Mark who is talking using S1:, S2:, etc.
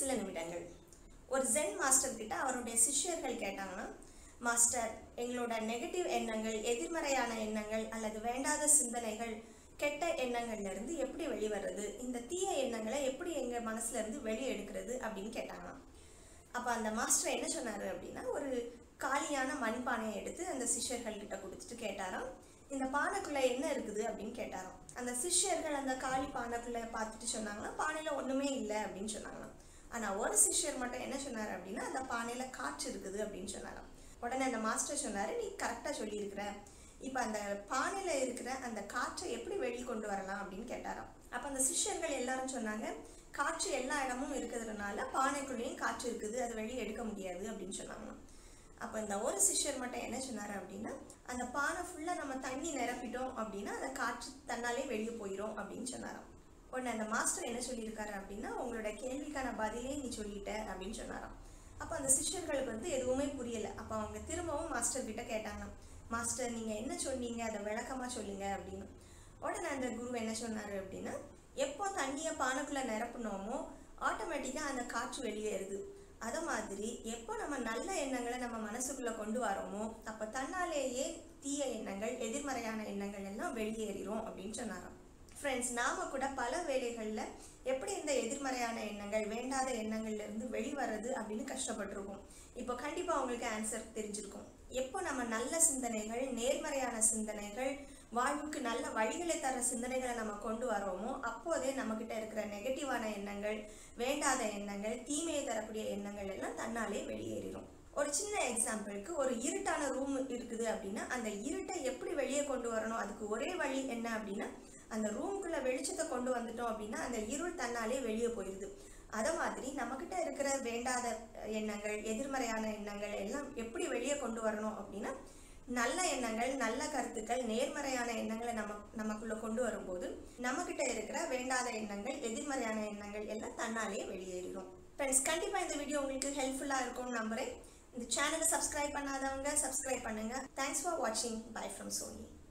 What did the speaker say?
S1: சில நிமிடங்கள் ஒரு ஜென் மாஸ்டர் கிட்ட அவருடைய சிஷ்யர்கள் கேட்டாங்கன்னா மாஸ்டர் எங்களோட நெகட்டிவ் எண்ணங்கள் எதிர்மறையான எண்ணங்கள் அல்லது வேண்டாத சிந்தனைகள் கெட்ட எண்ணங்கள்ல இருந்து எப்படி வெளிவர்றது இந்த தீய எண்ணங்களை எப்படி எங்க மனசுல இருந்து வெளியே எடுக்கிறது அப்படின்னு கேட்டாங்களாம் அப்ப அந்த மாஸ்டர் என்ன சொன்னாரு அப்படின்னா ஒரு காலியான மண்பானையை எடுத்து அந்த சிஷ்யர்கள் கிட்ட கொடுத்துட்டு கேட்டாராம் இந்த பானைக்குள்ள என்ன இருக்குது அப்படின்னு கேட்டாராம் அந்த சிஷ்யர்கள் அந்த காலி பானைக்குள்ள பார்த்துட்டு சொன்னாங்களாம் பானையில ஒண்ணுமே இல்லை அப்படின்னு சொன்னாங்களாம் ஆனா ஒரு சிஷ்யர் மட்டும் என்ன சொன்னாரு அப்படின்னா அந்த பானையில காற்று இருக்குது அப்படின்னு சொன்னாராம் உடனே அந்த மாஸ்டர் சொன்னாரு நீ கரெக்டா சொல்லியிருக்கிற இப்ப அந்த பானையில இருக்கிற அந்த காற்றை எப்படி வெளியே கொண்டு வரலாம் அப்படின்னு கேட்டாராம் அப்ப அந்த சிஷ்யர்கள் எல்லாரும் சொன்னாங்க காற்று எல்லா இடமும் இருக்கிறதுனால பானைக்குள்ளேயும் காற்று இருக்குது அதை வெளியே எடுக்க முடியாது அப்படின்னு சொன்னாங்களாம் அப்போ இந்த ஒரு சிஷ்யர் மட்டும் என்ன சொன்னாரு அப்படின்னா அந்த பானை ஃபுல்லாக நம்ம தண்ணி நிரப்பிட்டோம் அப்படின்னா அந்த காற்று தன்னாலே வெளியே போயிடும் அப்படின்னு சொன்னாராம் உடனே அந்த மாஸ்டர் என்ன சொல்லியிருக்காரு அப்படின்னா உங்களோட கேள்விக்கான பதிலே நீ சொல்லிட்ட அப்படின்னு சொன்னாராம் அப்போ அந்த சிஷ்யர்களுக்கு வந்து எதுவுமே புரியல அப்போ அவங்க திரும்பவும் மாஸ்டர் கிட்ட கேட்டாங்க மாஸ்டர் நீங்கள் என்ன சொன்னீங்க அதை விளக்கமாக சொல்லுங்க அப்படின்னு உடனே அந்த குரு என்ன சொன்னாரு அப்படின்னா எப்போ தண்ணியை பானைக்குள்ளே நிரப்புனோமோ ஆட்டோமேட்டிக்காக அந்த காற்று வெளியேறுது அதை மாதிரி எப்போ நம்ம நல்ல எண்ணங்களை நம்ம மனசுக்குள்ளே கொண்டு வரோமோ அப்போ தன்னாலேயே தீய எண்ணங்கள் எதிர்மறையான எண்ணங்கள் எல்லாம் வெளியேறிடும் அப்படின்னு சொன்னாராம் ஃப்ரெண்ட்ஸ் நாம கூட பல வேலைகளில் எப்படி இந்த எதிர்மறையான எண்ணங்கள் வேண்டாத எண்ணங்கள்ல இருந்து வெளிவரது அப்படின்னு கஷ்டப்பட்டிருக்கோம் இப்போ கண்டிப்பாக உங்களுக்கு ஆன்சர் தெரிஞ்சிருக்கும் எப்போ நம்ம நல்ல சிந்தனைகள் நேர்மறையான சிந்தனைகள் வாழ்வுக்கு நல்ல வழிகளை தர சிந்தனைகளை நம்ம கொண்டு வரோமோ அப்போதே நம்மக்கிட்ட இருக்கிற நெகட்டிவான எண்ணங்கள் வேண்டாத எண்ணங்கள் தீமையை தரக்கூடிய எண்ணங்கள் எல்லாம் தன்னாலே வெளியேறிடும் ஒரு சின்ன எக்ஸாம்பிளுக்கு ஒரு இருட்டான ரூம் இருக்குது அப்படின்னா அந்த இருட்டை எப்படி வெளியே கொண்டு வரணும் அதுக்கு ஒரே வழி என்ன அப்படின்னா அந்த ரூம்குள்ள வெளிச்சத்தை கொண்டு வந்துட்டோம் அப்படின்னா அந்த இருள் தன்னாலே வெளியே போயிடுது அதை மாதிரி நம்மக்கிட்ட இருக்கிற வேண்டாத எண்ணங்கள் எதிர்மறையான எண்ணங்கள் எல்லாம் எப்படி வெளியே கொண்டு வரணும் அப்படின்னா நல்ல எண்ணங்கள் நல்ல கருத்துக்கள் நேர்மறையான எண்ணங்களை நம்ம நமக்குள்ள கொண்டு வரும்போது நம்மக்கிட்ட இருக்கிற வேண்டாத எண்ணங்கள் எதிர்மறையான எண்ணங்கள் எல்லாம் தன்னாலே வெளியேறிடும் ஃப்ரெண்ட்ஸ் கண்டிப்பாக இந்த வீடியோ உங்களுக்கு ஹெல்ப்ஃபுல்லாக இருக்கும்னு நம்புகிறேன் இந்த சேனலை சப்ஸ்கிரைப் பண்ணாதவங்க சப்ஸ்கிரைப் பண்ணுங்க தேங்க்ஸ் ஃபார் வாட்சிங் பை ஃப்ரம் சோனி